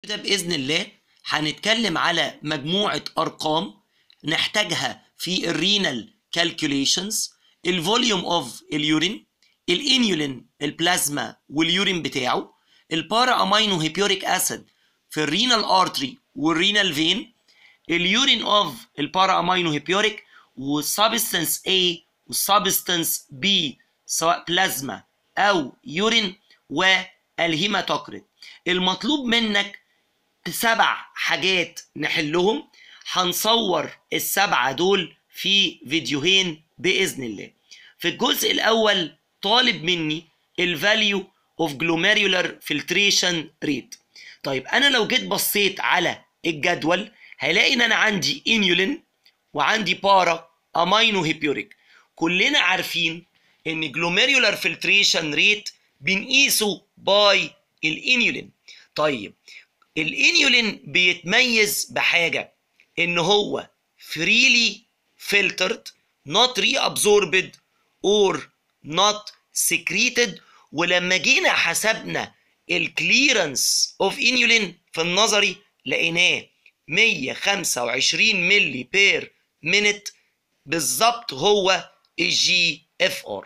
كده بإذن الله هنتكلم على مجموعة أرقام نحتاجها في الرينال كالكوليشنز الفوليوم اوف اليورين الانيولين البلازما واليورين بتاعه البارا امينو هيبيوريك اسيد في الرينال ارتري والرينال فين اليورين اوف البارا امينو هيبيوريك والسبستنس A والسبستنس B سواء بلازما او يورين والهيماتوكريت المطلوب منك سبع حاجات نحلهم هنصور السبعة دول في فيديوهين بإذن الله في الجزء الأول طالب مني الفاليو اوف جلوميريولار فلتريشن ريت طيب أنا لو جيت بصيت على الجدول هلاقي إن أنا عندي انيولين وعندي بارا امينو هيبيوريك كلنا عارفين إن جلوميريولار فلتريشن ريت بنقيسه باي الانيولين طيب الانيولين بيتميز بحاجة ان هو freely filtered not reabsorbed or not secreted ولما جينا حسبنا الكليرنس اوف انيولين في النظري لقيناه 125 ملي بير مينت بالظبط هو الجي اف ار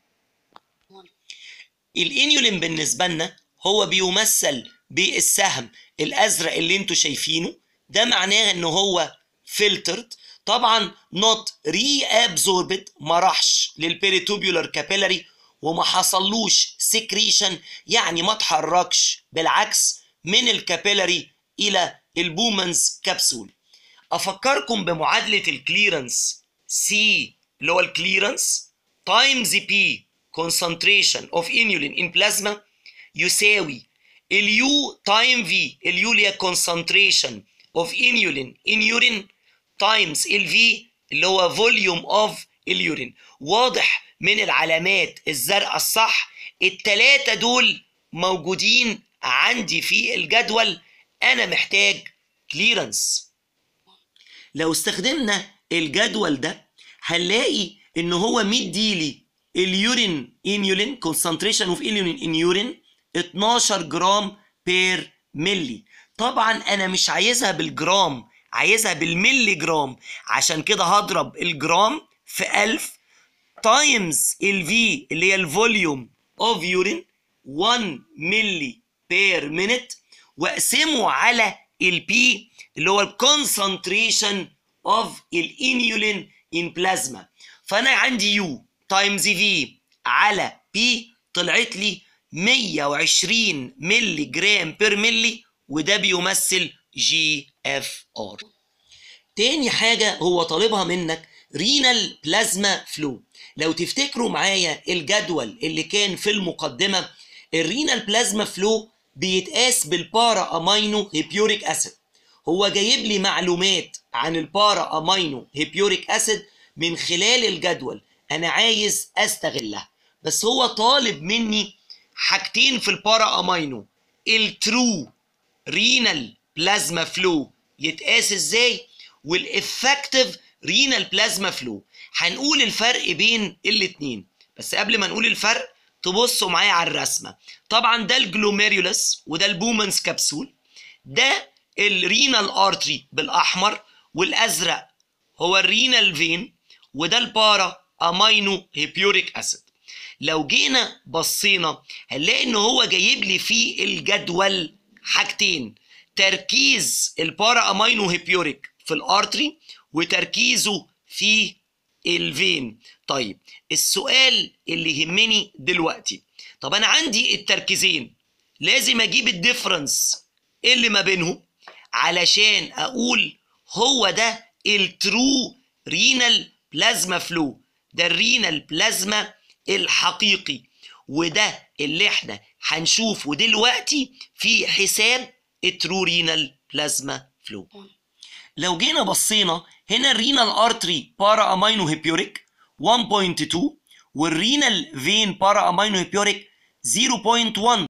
الانيولين بالنسبه لنا هو بيمثل بالسهم الازرق اللي انتوا شايفينه ده معناه ان هو فلترد طبعا نوت ري ابزوربد ما راحش للبيريتوبيولار كابيلاري وما حصلوش سكريشن يعني ما اتحركش بالعكس من الكابيلاري الى البومنز كبسول افكركم بمعادله الكليرنس سي اللي هو الكليرنس تايمز بي concentration of inulin in plasma يساوي اليو تايم في اليو اللي هي concentration of inulin in urine times الفي اللي هو volume of اليورين واضح من العلامات الزرقاء الصح التلاتة دول موجودين عندي في الجدول انا محتاج كليرنس لو استخدمنا الجدول ده هنلاقي ان هو مديلي اليورين انيولين concentration اوف انيولين ان يورين 12 جرام بير ملي طبعا انا مش عايزها بالجرام عايزها بالملي جرام عشان كده هضرب الجرام في 1000 تايمز الفي اللي هي الفوليوم اوف يورين 1 ملي بير مينت واقسمه على البي اللي هو الكونسنتريشن اوف الانيولين ان بلازما فانا عندي يو تايمز في على بي طلعت لي 120 ملي جرام بير ملي وده بيمثل جي اف ار تاني حاجة هو طالبها منك رينال بلازما فلو لو تفتكروا معايا الجدول اللي كان في المقدمة الرينال بلازما فلو بيتقاس بالبارا امينو هيبيوريك اسيد هو جايب لي معلومات عن البارا امينو هيبيوريك اسيد من خلال الجدول انا عايز استغلها بس هو طالب مني حاجتين في البارا امينو الترو رينال بلازما فلو يتقاس ازاي والافكتيف رينال بلازما فلو هنقول الفرق بين الاتنين بس قبل ما نقول الفرق تبصوا معايا على الرسمه طبعا ده الجلوميريولس وده البومنز كبسول ده الرينال ارتري بالاحمر والازرق هو الرينال فين وده البارا امينو هيبيوريك اسيد لو جينا بصينا هنلاقي ان هو جايب لي في الجدول حاجتين تركيز البارا امينو هيبيوريك في الارتري وتركيزه في الفين طيب السؤال اللي يهمني دلوقتي طب انا عندي التركيزين لازم اجيب الديفرنس اللي ما بينهم علشان اقول هو ده الترو رينال بلازما فلو ده الرينال بلازما الحقيقي وده اللي احنا هنشوفه دلوقتي في حساب الترو رينال بلازما فلو لو جينا بصينا هنا الرينال ارتري بارا امينو هيبيوريك 1.2 والرينال فين بارا امينو هيبيوريك 0.1